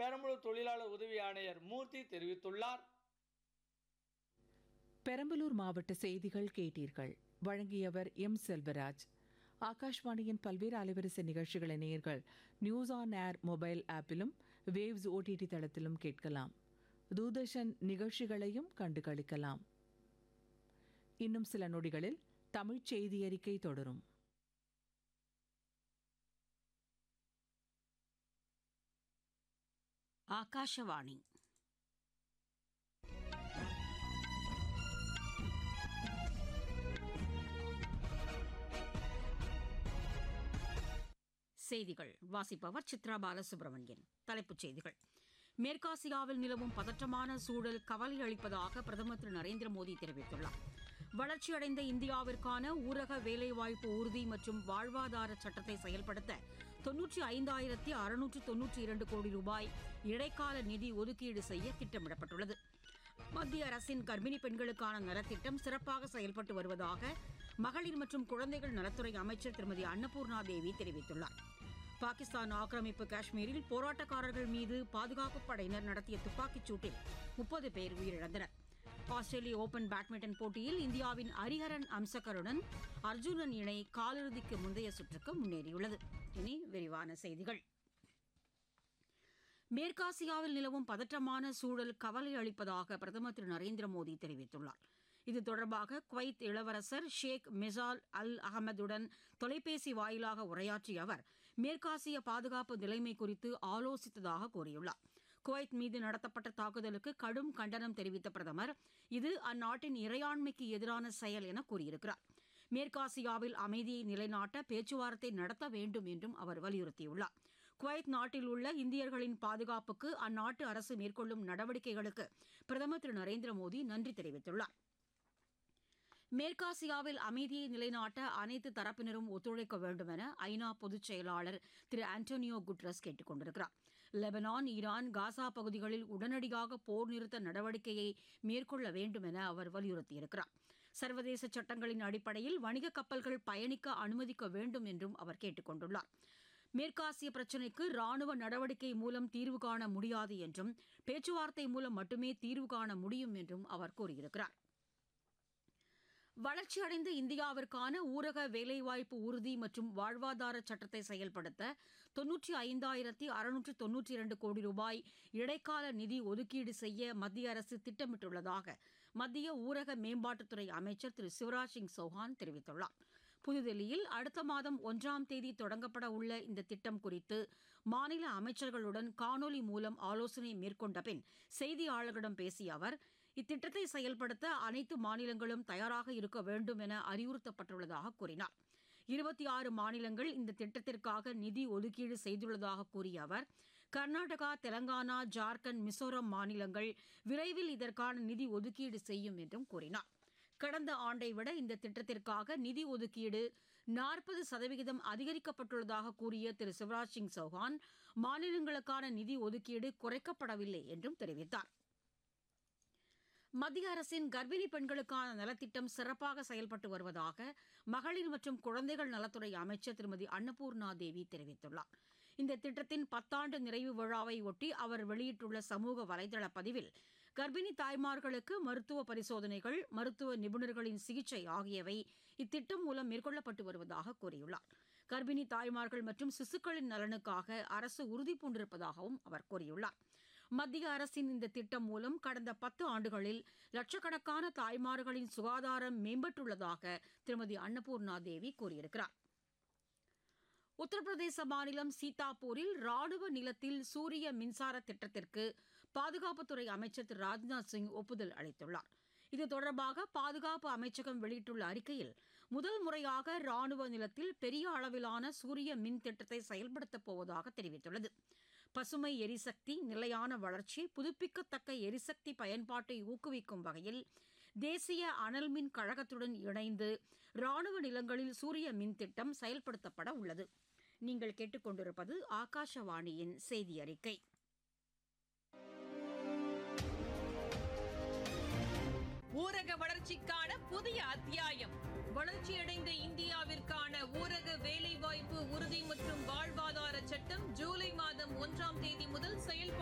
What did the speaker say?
பெரம்பலூர் தொழிலாளர் உதவி ஆணையர் மூர்த்தி தெரிவித்துள்ளார் பெரம்பலூர் மாவட்ட செய்திகள் கேட்டீர்கள் வழங்கியவர் எம் செல்வராஜ் ஆகாஷ்வாணியின் பல்வேறு அலைவரிசை நிகழ்ச்சிகளை நேயர்கள் நியூஸ் ஆன் ஏர் மொபைல் ஆப்பிலும் வேவ்ஸ் ஓடிடி தளத்திலும் கேட்கலாம் தூர்தர்ஷன் நிகழ்ச்சிகளையும் கண்டு களிக்கலாம் இன்னும் சில நொடிகளில் தமிழ்ச் செய்தி அறிக்கை தொடரும் ಆಕಾಶವಾಣಿ செய்திகள் வாசிப்பவர் சித்ரா பாலசுப்ரமணியன் தலைப்புச் செய்திகள் மேற்காசியாவில் நிலவும் பதற்றமான சூழல் கவலை அளிப்பதாக பிரதமர் திரு நரேந்திர மோடி தெரிவித்துள்ளார் வளர்ச்சியடைந்த இந்தியாவிற்கான ஊரக வேலைவாய்ப்பு உறுதி மற்றும் வாழ்வாதார சட்டத்தை செயல்படுத்த தொன்னூற்றி ஐந்தாயிரத்தி அறுநூற்று தொன்னூற்றி இரண்டு கோடி ரூபாய் இடைக்கால நிதி ஒதுக்கீடு செய்ய திட்டமிடப்பட்டுள்ளது மத்திய அரசின் கர்ப்பிணி பெண்களுக்கான நலத்திட்டம் சிறப்பாக செயல்பட்டு வருவதாக மகளிர் மற்றும் குழந்தைகள் நலத்துறை அமைச்சர் திருமதி அன்னபூர்ணா தேவி தெரிவித்துள்ளார் பாகிஸ்தான் ஆக்கிரமிப்பு காஷ்மீரில் போராட்டக்காரர்கள் மீது பாதுகாப்பு படையினர் நடத்திய துப்பாக்கிச் சூட்டில் முப்பது பேர் உயிரிழந்தனர் ஆஸ்திரேலிய ஓபன் பேட்மிண்டன் போட்டியில் இந்தியாவின் ஹரிஹரன் அம்சக்கருடன் அர்ஜுனன் இணை காலிறுதிக்கு முந்தைய சுற்றுக்கு முன்னேறியுள்ளது இனி விரிவான செய்திகள் மேற்காசியாவில் நிலவும் பதற்றமான சூழல் கவலை அளிப்பதாக பிரதமர் திரு நரேந்திர மோடி தெரிவித்துள்ளார் இது தொடர்பாக குவைத் இளவரசர் ஷேக் மிசால் அல் அகமதுடன் தொலைபேசி வாயிலாக உரையாற்றிய அவர் மேற்காசிய பாதுகாப்பு நிலைமை குறித்து ஆலோசித்ததாக கூறியுள்ளார் குவைத் மீது நடத்தப்பட்ட தாக்குதலுக்கு கடும் கண்டனம் தெரிவித்த பிரதமர் இது அந்நாட்டின் இறையாண்மைக்கு எதிரான செயல் என கூறியிருக்கிறார் மேற்காசியாவில் அமைதியை நிலைநாட்ட பேச்சுவார்த்தை நடத்த வேண்டும் என்றும் அவர் வலியுறுத்தியுள்ளார் குவைத் நாட்டில் உள்ள இந்தியர்களின் பாதுகாப்புக்கு அந்நாட்டு அரசு மேற்கொள்ளும் நடவடிக்கைகளுக்கு பிரதமர் திரு நரேந்திர மோடி நன்றி தெரிவித்துள்ளார் மேற்காசியாவில் அமைதியை நிலைநாட்ட அனைத்து தரப்பினரும் ஒத்துழைக்க வேண்டும் என ஐநா பொதுச் செயலாளர் திரு ஆண்டோனியோ குட்ரஸ் கேட்டுக் கொண்டிருக்கிறார் லெபனான் ஈரான் காசா பகுதிகளில் உடனடியாக போர் நிறுத்த நடவடிக்கையை மேற்கொள்ள வேண்டும் என அவர் வலியுறுத்தியிருக்கிறார் சர்வதேச சட்டங்களின் அடிப்படையில் வணிக கப்பல்கள் பயணிக்க அனுமதிக்க வேண்டும் என்றும் அவர் கேட்டுக் கொண்டுள்ளார் மேற்காசிய பிரச்சினைக்கு ராணுவ நடவடிக்கை மூலம் தீர்வு காண முடியாது என்றும் பேச்சுவார்த்தை மூலம் மட்டுமே தீர்வு காண முடியும் என்றும் அவர் கூறியிருக்கிறார் வளர்ச்சியடைந்த இந்தியாவிற்கான ஊரக வேலைவாய்ப்பு உறுதி மற்றும் வாழ்வாதார சட்டத்தை செயல்படுத்த தொன்னூற்றி ஐந்தாயிரத்தி அறுநூற்று தொன்னூற்றி இரண்டு கோடி ரூபாய் இடைக்கால நிதி ஒதுக்கீடு செய்ய மத்திய அரசு திட்டமிட்டுள்ளதாக மத்திய ஊரக மேம்பாட்டுத்துறை அமைச்சர் திரு சிவராஜ் சிங் சௌஹான் தெரிவித்துள்ளார் புதுதில்லியில் அடுத்த மாதம் ஒன்றாம் தேதி தொடங்கப்பட உள்ள இந்த திட்டம் குறித்து மாநில அமைச்சர்களுடன் காணொலி மூலம் ஆலோசனை மேற்கொண்ட பின் செய்தியாளர்களிடம் பேசிய அவர் இத்திட்டத்தை செயல்படுத்த அனைத்து மாநிலங்களும் தயாராக இருக்க வேண்டும் என அறிவுறுத்தப்பட்டுள்ளதாக கூறினார் இருபத்தி ஆறு மாநிலங்கள் இந்த திட்டத்திற்காக நிதி ஒதுக்கீடு செய்துள்ளதாக கூறிய அவர் கர்நாடகா தெலங்கானா ஜார்க்கண்ட் மிசோரம் மாநிலங்கள் விரைவில் இதற்கான நிதி ஒதுக்கீடு செய்யும் என்றும் கூறினார் கடந்த ஆண்டை விட இந்த திட்டத்திற்காக நிதி ஒதுக்கீடு நாற்பது சதவிகிதம் அதிகரிக்கப்பட்டுள்ளதாக கூறிய திரு சிவராஜ் சிங் சௌஹான் மாநிலங்களுக்கான நிதி ஒதுக்கீடு குறைக்கப்படவில்லை என்றும் தெரிவித்தார் மத்திய அரசின் கர்ப்பிணி பெண்களுக்கான நலத்திட்டம் சிறப்பாக செயல்பட்டு வருவதாக மகளிர் மற்றும் குழந்தைகள் நலத்துறை அமைச்சர் திருமதி அன்னபூர்ணா தேவி தெரிவித்துள்ளார் இந்த திட்டத்தின் பத்தாண்டு நிறைவு விழாவை ஒட்டி அவர் வெளியிட்டுள்ள சமூக வலைதள பதிவில் கர்ப்பிணி தாய்மார்களுக்கு மருத்துவ பரிசோதனைகள் மருத்துவ நிபுணர்களின் சிகிச்சை ஆகியவை இத்திட்டம் மூலம் மேற்கொள்ளப்பட்டு வருவதாக கூறியுள்ளார் கர்ப்பிணி தாய்மார்கள் மற்றும் சிசுக்களின் நலனுக்காக அரசு உறுதிபூண்டிருப்பதாகவும் அவர் கூறியுள்ளார் மத்திய அரசின் இந்த திட்டம் மூலம் கடந்த பத்து ஆண்டுகளில் லட்சக்கணக்கான தாய்மார்களின் சுகாதாரம் மேம்பட்டுள்ளதாக திருமதி அன்னபூர்ணா தேவி கூறியிருக்கிறார் உத்தரப்பிரதேச மாநிலம் சீதாப்பூரில் ராணுவ நிலத்தில் சூரிய மின்சார திட்டத்திற்கு பாதுகாப்புத்துறை அமைச்சர் திரு ராஜ்நாத் சிங் ஒப்புதல் அளித்துள்ளார் இது தொடர்பாக பாதுகாப்பு அமைச்சகம் வெளியிட்டுள்ள அறிக்கையில் முதல் முறையாக ராணுவ நிலத்தில் பெரிய அளவிலான சூரிய மின் திட்டத்தை செயல்படுத்தப் போவதாக தெரிவித்துள்ளது பசுமை எரிசக்தி நிலையான வளர்ச்சி புதுப்பிக்கத்தக்க எரிசக்தி பயன்பாட்டை ஊக்குவிக்கும் வகையில் தேசிய அனல் மின் கழகத்துடன் இணைந்து ராணுவ நிலங்களில் சூரிய மின் திட்டம் செயல்படுத்தப்பட உள்ளது நீங்கள் கேட்டுக்கொண்டிருப்பது ஆகாஷவாணியின் செய்தி அறிக்கை ஊரக வளர்ச்சிக்கான புதிய அத்தியாயம் வளர்ச்சியடைந்த இந்தியாவிற்கான ஊரக வேலைவாய்ப்பு உறுதி மற்றும் வாழ்வாதார சட்டம் ஜூலை மாதம் ஒன்றாம் தேதி முதல் செயல்பா